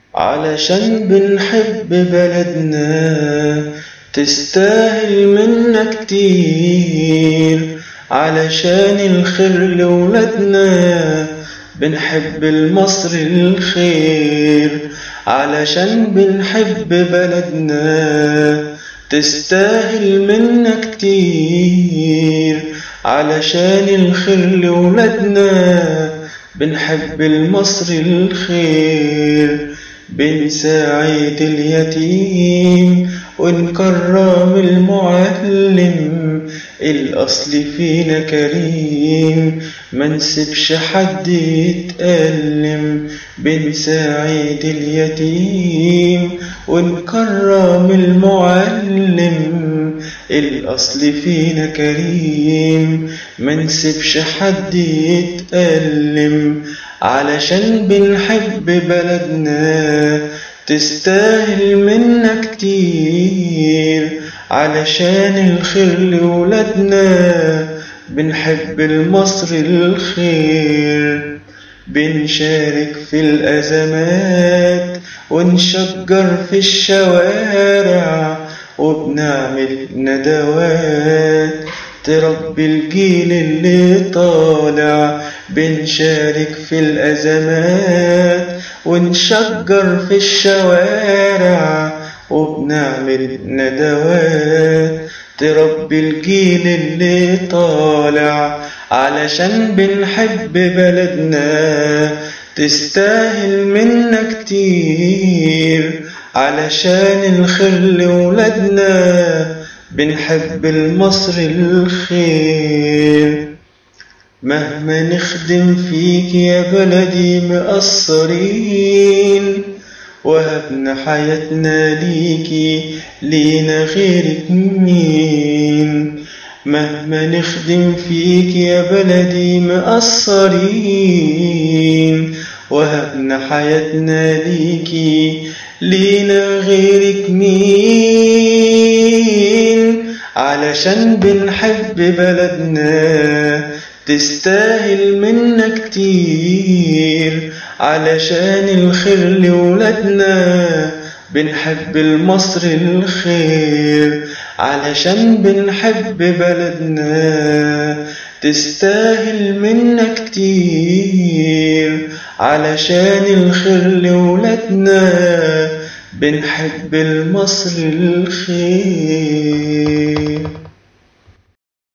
علشان بنحب بلدنا تستاهل منا كتير علشان الخير لولادنا بنحب المصر الخير علشان بنحب بلدنا تستاهل منا كتير علشان الخير لولادنا بنحب المصر الخير بنساعد اليتيم ونكرم المعلم الأصل فينا كريم منسبش حد يتألم بنساعد اليتيم ونكرم المعلم الأصل فينا كريم منسبش حد يتألم علشان بنحب بلدنا تستاهل منا كتير علشان الخير لولادنا بنحب المصر الخير بنشارك في الأزمات ونشجر في الشوارع وبنعمل ندوات تربي الجيل اللي طالع بنشارك في الأزمات ونشجر في الشوارع وبنعمل ندوات تربي الجيل اللي طالع علشان بنحب بلدنا تستاهل منا كتير علشان الخير لولادنا بنحب المصر الخير مهما نخدم فيك يا بلدي مقصرين وهبنا حياتنا ليكي لينا غيرك مين مهما نخدم فيك يا بلدي مقصرين وهبنا حياتنا ليكي لينا غيرك مين علشان بنحب بلدنا تستاهل منا كتير علشان الخير لولادنا بنحب المصر الخير علشان بنحب بلدنا تستاهل منا كتير علشان الخير لولادنا بنحب المصر الخير